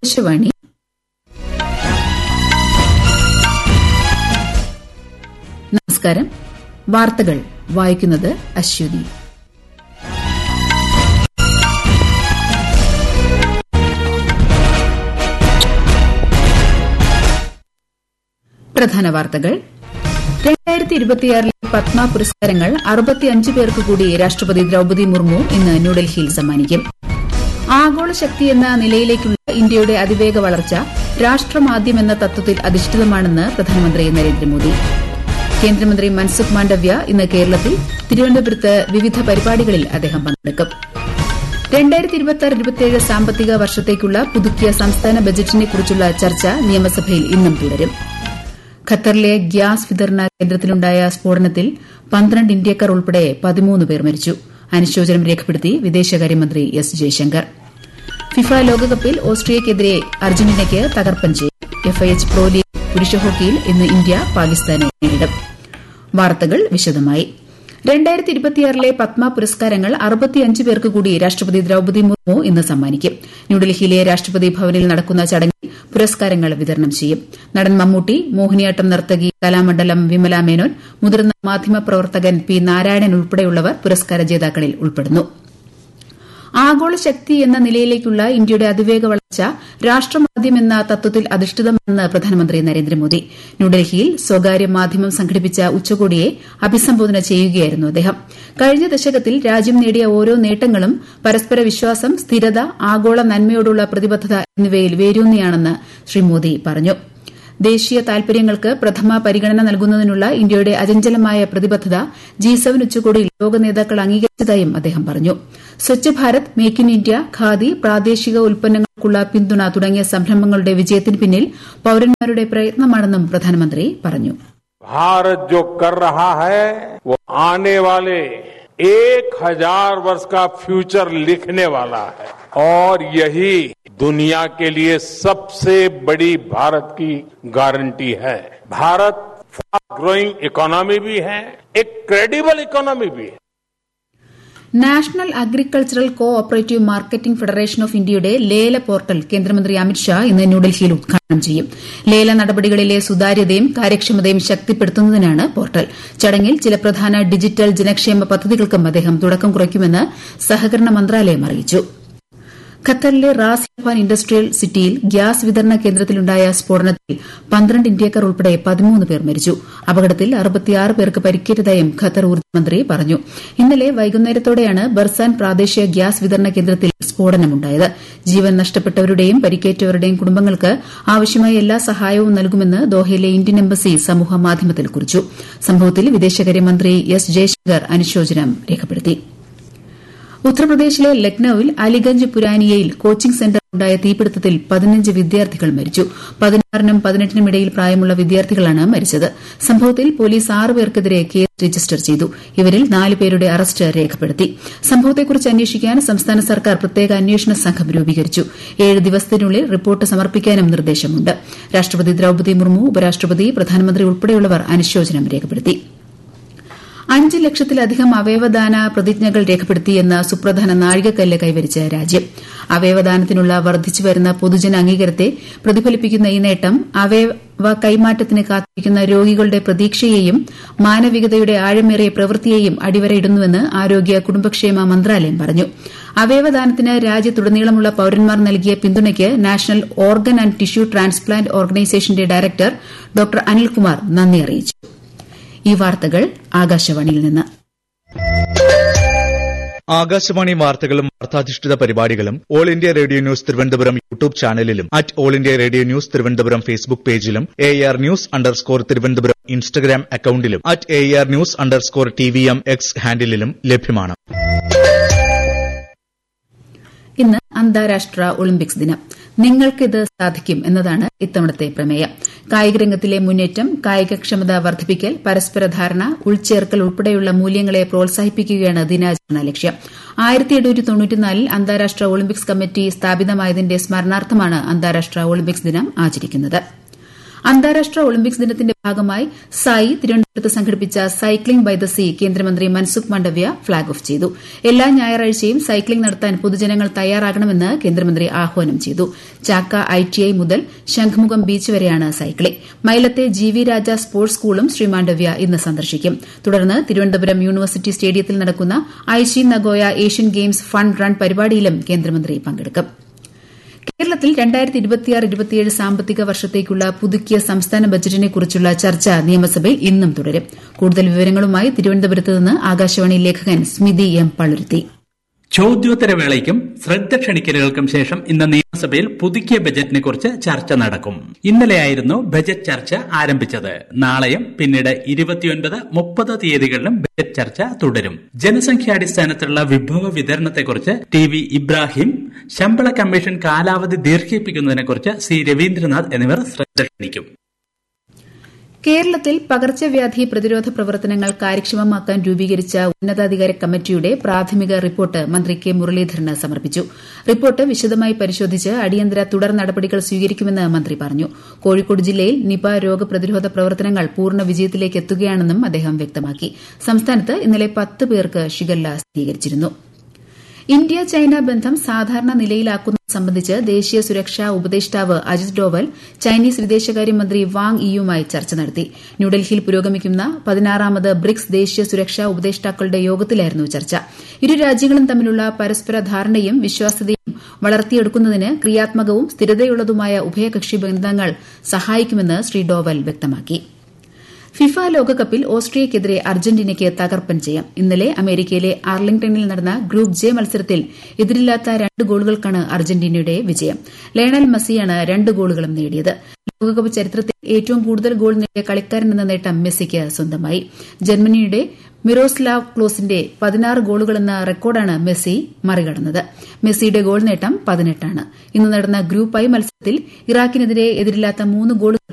ആകാശവാണി നമസ്കാരം വാർത്തകൾ വായിക്കുന്നത് അശ്വതി പ്രധാന വാർത്തകൾ രണ്ടായിരത്തി ഇരുപത്തിയാറിലെ പത്മ പുരസ്കാരങ്ങൾ അറുപത്തിയഞ്ച് പേർക്ക് കൂടി രാഷ്ട്രപതി ദ്രൌപദി മുർമു ഇന്ന് ന്യൂഡൽഹിയിൽ സമ്മാനിക്കും ആഗോള ശക്തി എന്ന നിലയിലേക്കുള്ള ഇന്ത്യയുടെ അതിവേഗ വളർച്ച രാഷ്ട്രമാദ്യം എന്ന തത്വത്തിൽ അധിഷ്ഠിതമാണെന്ന് പ്രധാനമന്ത്രി നരേന്ദ്രമോദി കേന്ദ്രമന്ത്രി മൻസുഖ് മാണ്ഡവ്യ ഇന്ന് കേരളത്തിൽ തിരുവനന്തപുരത്ത് വിവിധ പരിപാടികളിൽ അദ്ദേഹം പങ്കെടുക്കും രണ്ടായിരത്തി ഇരുപത്തിയാറ് ഇരുപത്തിയേഴ് സാമ്പത്തിക വർഷത്തേക്കുള്ള പുതുക്കിയ സംസ്ഥാന ബജറ്റിനെക്കുറിച്ചുള്ള ചർച്ച നിയമസഭയിൽ ഇന്നും തുടരും ഖത്തറിലെ ഗ്യാസ് വിതരണ കേന്ദ്രത്തിലുണ്ടായ സ്ഫോടനത്തിൽ പന്ത്രണ്ട് ഇന്ത്യക്കാർ ഉൾപ്പെടെ പതിമൂന്ന് പേർ മരിച്ചു അനുശോചനം രേഖപ്പെടുത്തി വിദേശകാര്യമന്ത്രി എസ് ജയശങ്കർ ഫിഫ ലോകകപ്പിൽ ഓസ്ട്രിയയ്ക്കെതിരെ അർജന്റീനയ്ക്ക് തകർപ്പൻ ജയം എഫ്ഐഎച്ച് പ്രോ ലീഗ് പുരുഷ ഹോക്കിയിൽ ഇന്ന് ഇന്ത്യ പാകിസ്ഥാനെ നേരിടും വാർത്തകൾ വിശദമായി രണ്ടായിരത്തി ഇരുപത്തിയാറിലെ പത്മ പുരസ്കാരങ്ങൾ അറുപത്തിയഞ്ച് പേർക്ക് കൂടി രാഷ്ട്രപതി ദ്രൌപദി മുർമു ഇന്ന് സമ്മാനിക്കും ന്യൂഡൽഹിയിലെ രാഷ്ട്രപതി ഭവനിൽ നടക്കുന്ന ചടങ്ങിൽ പുരസ്കാരങ്ങൾ വിതരണം ചെയ്യും നടൻ മമ്മൂട്ടി മോഹിനിയാട്ടം നർത്തകി കലാമണ്ഡലം വിമല മേനോൻ മുതിർന്ന മാധ്യമപ്രവർത്തകൻ പി നാരായണൻ ഉൾപ്പെടെയുള്ളവർ പുരസ്കാര ജേതാക്കളിൽ ഉൾപ്പെടുന്നു ആഗോള ശക്തി എന്ന നിലയിലേക്കുള്ള ഇന്ത്യയുടെ അതിവേഗ വളർച്ച രാഷ്ട്രമാദ്യം എന്ന തത്വത്തിൽ അധിഷ്ഠിതമാണെന്ന് പ്രധാനമന്ത്രി നരേന്ദ്രമോദി ന്യൂഡൽഹിയിൽ സ്വകാര്യ മാധ്യമം സംഘടിപ്പിച്ച ഉച്ചകോടിയെ അഭിസംബോധന ചെയ്യുകയായിരുന്നു അദ്ദേഹം കഴിഞ്ഞ ദശകത്തിൽ രാജ്യം നേടിയ ഓരോ നേട്ടങ്ങളും പരസ്പര വിശ്വാസം സ്ഥിരത ആഗോള നന്മയോടുള്ള പ്രതിബദ്ധത എന്നിവയിൽ വേരൂന്നിയാണെന്ന് ശ്രീ മോദി പറഞ്ഞു ദേശീയ താൽപര്യങ്ങൾക്ക് പ്രഥമ പരിഗണന നൽകുന്നതിനുള്ള ഇന്ത്യയുടെ അചഞ്ചലമായ പ്രതിബദ്ധത ജി സെവൻ ഉച്ചകോടിയിൽ ലോക നേതാക്കൾ അംഗീകരിച്ചതായും അദ്ദേഹം പറഞ്ഞു Swachh Bharat make in India Khadi പ്രാദേശിക ഉൽപ്പന്നങ്ങൾക്കുള്ള പിന്തുണ തുടങ്ങിയ സംരംഭങ്ങളുടെ വിജയത്തിന് പിന്നിൽ പൌരന്മാരുടെ പ്രയത്നമാണെന്നും പ്രധാനമന്ത്രി പറഞ്ഞു भारत जो कर रहा है वो आने वाले एक हजार वर्ष का फ्यूचर लिखने वाला है और यही दुनिया के लिए सबसे बड़ी भारत की गारंटी है भारत फास्ट ग्रोइंग इकोनॉमी भी है एक क्रेडिबल इकोनॉमी भी है national agricultural cooperative marketing federation of ഇന്ത്യയുടെ ലേല പോർട്ടൽ കേന്ദ്രമന്ത്രി അമിത്ഷാ ഇന്ന് ന്യൂഡൽഹിയിൽ ഉദ്ഘാടനം ചെയ്യും ലേല നടപടികളിലെ സുതാര്യതയും കാര്യക്ഷമതയും ശക്തിപ്പെടുത്തുന്നതിനാണ് പോർട്ടൽ ചടങ്ങിൽ ചില പ്രധാന ഡിജിറ്റൽ ജനക്ഷേമ പദ്ധതികൾക്കും അദ്ദേഹം തുടക്കം കുറിക്കുമെന്ന് സഹകരണ മന്ത്രാലയം അറിയിച്ചു ഖത്തറിലെ റാസ് ലഫാൻ ഇൻഡസ്ട്രിയൽ സിറ്റിയിൽ ഗ്യാസ് വിതരണ കേന്ദ്രത്തിലുണ്ടായ സ്ഫോടനത്തിൽ പന്ത്രണ്ട് ഇന്ത്യക്കാർ ഉൾപ്പെടെ പതിമൂന്ന് പേർ മരിച്ചു അപകടത്തിൽ അറുപത്തിയാറ് പേർക്ക് പരിക്കേറ്റതായും ഖത്തർ ഊർജ്ജ മന്ത്രി പറഞ്ഞു ഇന്നലെ വൈകുന്നേരത്തോടെയാണ് ബർസാൻ പ്രാദേശിക ഗ്യാസ് വിതരണ കേന്ദ്രത്തിൽ സ്ഫോടനമുണ്ടായത് ജീവൻ നഷ്ടപ്പെട്ടവരുടെയും പരിക്കേറ്റവരുടെയും കുടുംബങ്ങൾക്ക് ആവശ്യമായ എല്ലാ സഹായവും നൽകുമെന്ന് ദോഹയിലെ ഇന്ത്യൻ എംബസി സമൂഹമാധ്യമത്തിൽ കുറിച്ചു സംഭവത്തിൽ വിദേശകാര്യമന്ത്രി എസ് ജയശങ്കർ അനുശോചനം രേഖപ്പെടുത്തി ഉത്തർപ്രദേശിലെ ലക്നൌവിൽ അലിഗഞ്ച് പുരാനിയയിൽ കോച്ചിംഗ് സെന്ററിലുണ്ടായ തീപിടുത്തത്തിൽ പതിനഞ്ച് വിദ്യാർത്ഥികൾ മരിച്ചു പതിനാറിനും പതിനെട്ടിനും ഇടയിൽ പ്രായമുള്ള വിദ്യാർത്ഥികളാണ് മരിച്ചത് സംഭവത്തിൽ പോലീസ് ആറ് പേർക്കെതിരെ കേസ് രജിസ്റ്റർ ചെയ്തു ഇവരിൽ നാല് പേരുടെ അറസ്റ്റ് രേഖപ്പെടുത്തി സംഭവത്തെക്കുറിച്ച് അന്വേഷിക്കാൻ സംസ്ഥാന സർക്കാർ പ്രത്യേക അന്വേഷണ സംഘം രൂപീകരിച്ചു ഏഴ് ദിവസത്തിനുള്ളിൽ റിപ്പോർട്ട് സമർപ്പിക്കാനും നിർദ്ദേശമുണ്ട് രാഷ്ട്രപതി ദ്രൌപദി മുർമു ഉപരാഷ്ട്രപതി പ്രധാനമന്ത്രി ഉൾപ്പെടെയുള്ളവർ അനുശോചനം രേഖപ്പെടുത്തി അഞ്ച് ലക്ഷത്തിലധികം അവയവദാന പ്രതിജ്ഞകൾ രേഖപ്പെടുത്തിയെന്ന സുപ്രധാന നാഴികക്കല്ല് കൈവരിച്ച രാജ്യം അവയവദാനത്തിനുള്ള വർദ്ധിച്ചുവരുന്ന പൊതുജന അംഗീകാരത്തെ പ്രതിഫലിപ്പിക്കുന്ന ഈ നേട്ടം അവയവ കൈമാറ്റത്തിന് കാത്തിരിക്കുന്ന രോഗികളുടെ പ്രതീക്ഷയെയും മാനവികതയുടെ ആഴമേറിയ പ്രവൃത്തിയെയും അടിവരയിടുന്നുവെന്ന് ആരോഗ്യ കുടുംബക്ഷേമ മന്ത്രാലയം പറഞ്ഞു അവയവദാനത്തിന് രാജ്യത്തുടനീളമുള്ള പൌരന്മാർ നൽകിയ പിന്തുണയ്ക്ക് national organ and tissue transplant ഓർഗനൈസേഷന്റെ ഡയറക്ടർ ഡോക്ടർ അനിൽകുമാർ നന്ദി അറിയിച്ചു ഈ വാർത്തകൾ ആകാശവാണിയിൽ നിന്ന് ആകാശവാണി വാർത്തകളും വാർത്താധിഷ്ഠിത പരിപാടികളും All India Radio news Thiruvananthapuram YouTube ചാനലിലും at All India Radio news Thiruvananthapuram Facebook പേജിലും A R news underscore Thiruvananthapuram Instagram അക്കൌണ്ടിലും at A R news underscore T V M X ഹാൻഡിലും ലഭ്യമാണ് ഇന്ന് അന്താരാഷ്ട്ര ഒളിമ്പിക്സ് ദിനം നിങ്ങൾക്കിത് സാധിക്കും എന്നതാണ് ഇത്തവണത്തെ പ്രമേയം കായികരംഗത്തിലെ മുന്നേറ്റം കായികക്ഷമത വർദ്ധിപ്പിക്കൽ പരസ്പര ധാരണ ഉൾച്ചേർക്കൽ ഉൾപ്പെടെയുള്ള മൂല്യങ്ങളെ പ്രോത്സാഹിപ്പിക്കുകയാണ് ദിനാചരണ ലക്ഷ്യം ൽ അന്താരാഷ്ട്ര ഒളിമ്പിക്സ് കമ്മിറ്റി സ്ഥാപിതമായതിന്റെ സ്മരണാർത്ഥമാണ് അന്താരാഷ്ട്ര ഒളിമ്പിക്സ് ദിനം ആചരിക്കുന്നത് അന്താരാഷ്ട്ര ഒളിമ്പിക്സ് ദിനത്തിന്റെ ഭാഗമായി സായി തിരുവനന്തപുരത്ത് സംഘടിപ്പിച്ച സൈക്ലിംഗ് ബൈ ദ സീ കേന്ദ്രമന്ത്രി മൻസുഖ് മാണ്ഡവ്യ ഫ്ളാഗ് ഓഫ് ചെയ്തു എല്ലാ ഞായറാഴ്ചയും സൈക്ലിംഗ് നടത്താൻ പൊതുജനങ്ങൾ തയ്യാറാകണമെന്ന് കേന്ദ്രമന്ത്രി ആഹ്വാനം ചെയ്തു ചാക്ക ഐടിഐ മുതൽ ശംഖുമുഖം ബീച്ച് വരെയാണ് സൈക്ലിംഗ് മൈലത്തെ ജി വി രാജ സ്പോർട്സ് സ്കൂളും ശ്രീ മാണ്ഡവ്യ ഇന്ന് സന്ദർശിക്കും തുടർന്ന് തിരുവനന്തപുരം യൂണിവേഴ്സിറ്റി സ്റ്റേഡിയത്തിൽ നടക്കുന്ന Aichi Nagoya Asian games fun run പരിപാടിയിലും കേന്ദ്രമന്ത്രി പങ്കെടുക്കും കേരളത്തിൽ സാമ്പത്തിക വർഷത്തേക്കുള്ള പുതുക്കിയ സംസ്ഥാന ബജറ്റിനെക്കുറിച്ചുള്ള ചർച്ച നിയമസഭയിൽ ഇന്നും തുടരും കൂടുതൽ വിവരങ്ങളുമായി തിരുവനന്തപുരത്ത് നിന്ന് ആകാശവാണി ലേഖകൻ സ്മിതി എം പളുരുത്തി ചോദ്യോത്തരവേളയ്ക്കും ശ്രദ്ധ ക്ഷണിക്കലുകൾക്കും ശേഷം ഇന്ന് നിയമസഭയിൽ പുതുക്കിയ ബജറ്റിനെ കുറിച്ച് ചർച്ച നടക്കും ഇന്നലെയായിരുന്നു ബജറ്റ് ചർച്ച ആരംഭിച്ചത് നാളെയും പിന്നീട് ഇരുപത്തിയൊൻപത് മുപ്പത് തീയതികളിലും ബജറ്റ് ചർച്ച തുടരും ജനസംഖ്യാടിസ്ഥാനത്തിലുള്ള വിഭവ വിതരണത്തെക്കുറിച്ച് ടി വി ഇബ്രാഹിം ശമ്പള കമ്മീഷൻ കാലാവധി ദീർഘിപ്പിക്കുന്നതിനെക്കുറിച്ച് സി രവീന്ദ്രനാഥ് എന്നിവർ ശ്രദ്ധ ക്ഷണിക്കും കേരളത്തിൽ പകർച്ചവ്യാധി പ്രതിരോധ പ്രവർത്തനങ്ങൾ കാര്യക്ഷമമാക്കാൻ രൂപീകരിച്ച ഉന്നതാധികാര കമ്മിറ്റിയുടെ പ്രാഥമിക റിപ്പോർട്ട് മന്ത്രി കെ മുരളീധരന് സമർപ്പിച്ചു റിപ്പോർട്ട് വിശദമായി പരിശോധിച്ച് അടിയന്തര തുടർ നടപടികൾ സ്വീകരിക്കുമെന്ന് മന്ത്രി പറഞ്ഞു കോഴിക്കോട് ജില്ലയിൽ നിപ രോഗപ്രതിരോധ പ്രവർത്തനങ്ങൾ പൂർണ്ണ വിജയത്തിലേക്ക് എത്തുകയാണെന്നും അദ്ദേഹം വ്യക്തമാക്കി സംസ്ഥാനത്ത് ഇന്നലെ പത്ത് പേർക്ക് ഷിഗല്ല സ്ഥിരീകരിച്ചിരുന്നു ഇന്ത്യ ചൈന ബന്ധം സാധാരണ നിലയിലാക്കുന്നത് സംബന്ധിച്ച് ദേശീയ സുരക്ഷാ ഉപദേഷ്ടാവ് അജിത് ഡോവൽ ചൈനീസ് വിദേശകാര്യമന്ത്രി വാങ് ഇയുമായി ചർച്ച നടത്തി ന്യൂഡൽഹിയിൽ പുരോഗമിക്കുന്ന പതിനാറാമത് ബ്രിക്സ് ദേശീയ സുരക്ഷാ ഉപദേഷ്ടാക്കളുടെ യോഗത്തിലായിരുന്നു ചർച്ച ഇരു രാജ്യങ്ങളും തമ്മിലുള്ള പരസ്പര ധാരണയും വിശ്വാസ്യതയും വളർത്തിയെടുക്കുന്നതിന് ക്രിയാത്മകവും സ്ഥിരതയുള്ളതുമായ ഉഭയകക്ഷി ബന്ധങ്ങൾ സഹായിക്കുമെന്ന് ശ്രീ ഡോവൽ വ്യക്തമാക്കി ഫിഫ ലോകകപ്പിൽ ഓസ്ട്രിയയ്ക്കെതിരെ അർജന്റീനയ്ക്ക് തകർപ്പൻ ജയം ഇന്നലെ അമേരിക്കയിലെ ആർലിംഗ്ടണിൽ നടന്ന ഗ്രൂപ്പ് ജെ മത്സരത്തിൽ എതിരില്ലാത്ത രണ്ട് ഗോളുകൾക്കാണ് അർജന്റീനയുടെ വിജയം ലയണൽ മെസ്സിയാണ് രണ്ട് ഗോളുകളും നേടിയത് ലോകകപ്പ് ചരിത്രത്തിൽ ഏറ്റവും കൂടുതൽ ഗോൾ നേടിയ കളിക്കാരൻ എന്ന നേട്ടം മെസ്സിക്ക് സ്വന്തമായി ജർമ്മനിയുടെ മിറോസ്ലാവ് ക്ലോസിന്റെ പതിനാറ് ഗോളുകളെന്ന റെക്കോർഡാണ് മെസ്സി മറികടന്നത് മെസ്സിയുടെ ഗോൾ നേട്ടം പതിനെട്ടാണ് ഇന്ന് നടന്ന ഗ്രൂപ്പ് ഐ മത്സരത്തിൽ ഇറാഖിനെതിരെ എതിരില്ലാത്ത മൂന്ന് ഗോളുകൾ